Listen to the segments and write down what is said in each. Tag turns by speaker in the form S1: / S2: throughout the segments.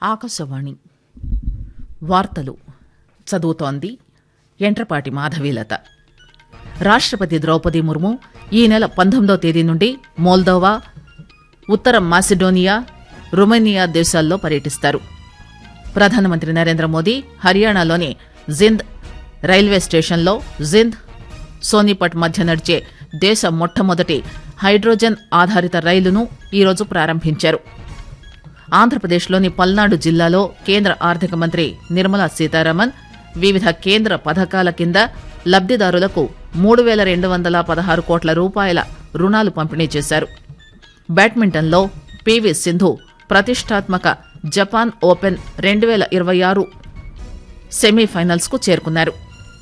S1: ఆకాశవాణి వార్తలు చదువుతోంది ఎంట్రపాటి మాధవీలత రాష్టపతి ద్రౌపది ముర్ము ఈ నెల పంతొమ్మిదో తేదీ నుండి మోల్దోవా ఉత్తర మాసిడోనియా రొమేనియా దేశాల్లో పర్యటిస్తారు ప్రధానమంత్రి నరేంద్ర మోదీ హర్యానాలోని జింద్ రైల్వే స్టేషన్లో జింద్ సోనిపట్ మధ్య నడిచే దేశ మొట్టమొదటి హైడ్రోజన్ ఆధారిత రైలును ఈరోజు ప్రారంభించారు ఆంధ్రప్రదేశ్లోని పల్నాడు జిల్లాలో కేంద్ర ఆర్థిక మంత్రి నిర్మలా సీతారామన్ వివిధ కేంద్ర పథకాల కింద లబ్దిదారులకు మూడు వేల రెండు వందల పదహారు కోట్ల రూపాయల రుణాలు పంపిణీ చేశారు బ్యాడ్మింటన్లో పీవీ సింధు ప్రతిష్టాత్మక జపాన్ ఓపెన్ రెండు వేల ఇరవై ఆరు సెమీఫైనల్స్కు చేరుకున్నారు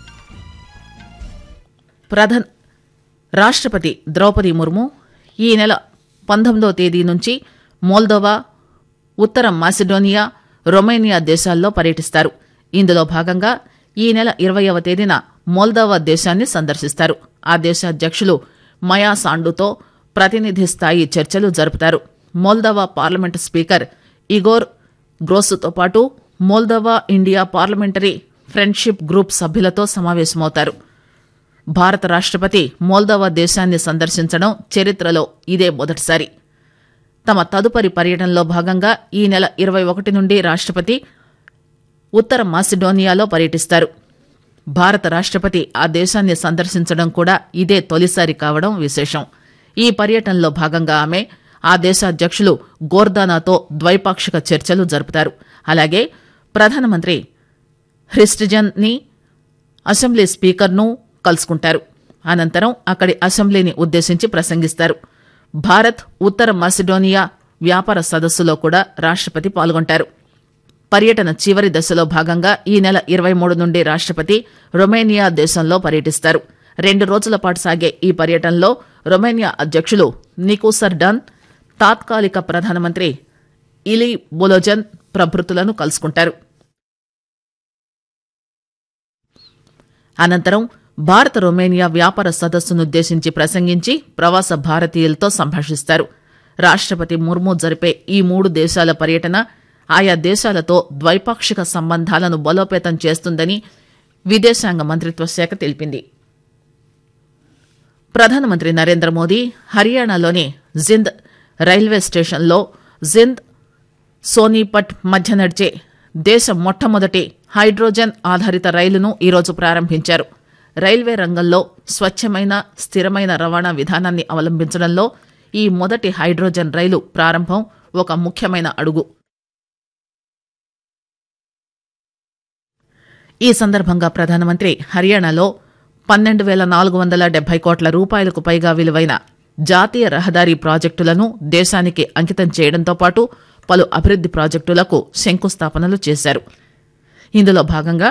S1: ప్రధాన్ రాష్టపతి ద్రౌపది ముర్ము ఈ నెల పంతొమ్మిదో తేదీ నుంచి మోల్దోవా ఉత్తర మాసిడోనియా రొమేనియా దేశాల్లో పర్యటిస్తారు ఇందులో భాగంగా ఈ నెల ఇరవయవ తేదీన మోల్దోవా దేశాన్ని సందర్శిస్తారు ఆ దేశ అధ్యక్షులు మయా సాండుతో ప్రతినిధి స్థాయి చర్చలు జరుపుతారు మోల్దోవా పార్లమెంటు స్పీకర్ ఇగోర్ గ్రోస్తో పాటు Moldova India parliamentary friendship group సభ్యులతో సమావేశమవుతారు భారత రాష్టపతి మోల్దోవా దేశాన్ని సందర్శించడం చరిత్రలో ఇదే మొదటిసారి తమ తదుపరి పర్యటనలో భాగంగా ఈ నెల ఇరవై ఒకటి నుండి రాష్టపతి ఉత్తర మాసిడోనియాలో పర్యటిస్తారు భారత రాష్టపతి ఆ దేశాన్ని సందర్శించడం కూడా ఇదే తొలిసారి కావడం విశేషం ఈ పర్యటనలో భాగంగా ఆమె ఆ దేశ అధ్యక్షులు గోర్దానాతో ద్వైపాక్షిక చర్చలు జరుపుతారు అలాగే ప్రధానమంత్రి హ్రిస్టిజన్ ని అసెంబ్లీ స్పీకర్ను కలుసుకుంటారు అనంతరం అక్కడి అసెంబ్లీని ఉద్దేశించి ప్రసంగిస్తారు భారత్ ఉత్తర మాసిడోనియా వ్యాపార సదస్సులో కూడా రాష్టపతి పాల్గొంటారు పర్యటన చివరి దశలో భాగంగా ఈ నెల ఇరవై మూడు నుండి రాష్టపతి రొమేనియా దేశంలో పర్యటిస్తారు రెండు రోజుల పాటు సాగే ఈ పర్యటనలో రొమేనియా అధ్యక్షులు నికోసర్ డన్ తాత్కాలిక ప్రధానమంత్రి ఇలీ బొలోజన్ ప్రభృతులను కలుసుకుంటారు అనంతరం భారత రొమేనియా వ్యాపార సదస్సునుద్దేశించి ప్రసంగించి ప్రవాస భారతీయులతో సంభాషిస్తారు రాష్టపతి ముర్ము జరిపే ఈ మూడు దేశాల పర్యటన ఆయా దేశాలతో ద్వైపాక్షిక సంబంధాలను బలోపేతం చేస్తుందని విదేశాంగ మంత్రిత్వ శాఖ తెలిపింది ప్రధానమంత్రి నరేంద్ర మోదీ హర్యానాలోని జింద్ రైల్వే స్టేషన్లో జింద్ సోనీపట్ మధ్య నడిచే దేశ మొట్టమొదటి హైడ్రోజన్ ఆధారిత రైలును ఈరోజు ప్రారంభించారు రైల్వే రంగంలో స్వచ్ఛమైన స్థిరమైన రవాణా విధానాన్ని అవలంబించడంలో ఈ మొదటి హైడ్రోజన్ రైలు ప్రారంభం ఒక ముఖ్యమైన అడుగు ఈ సందర్భంగా ప్రధానమంత్రి హర్యానాలో పన్నెండు వేల నాలుగు వందల డెబ్బై కోట్ల రూపాయలకు పైగా విలువైన జాతీయ రహదారి ప్రాజెక్టులను దేశానికి అంకితం చేయడంతో పాటు పలు అభివృద్ది ప్రాజెక్టులకు శంకుస్థాపనలు చేశారు ఇందులో భాగంగా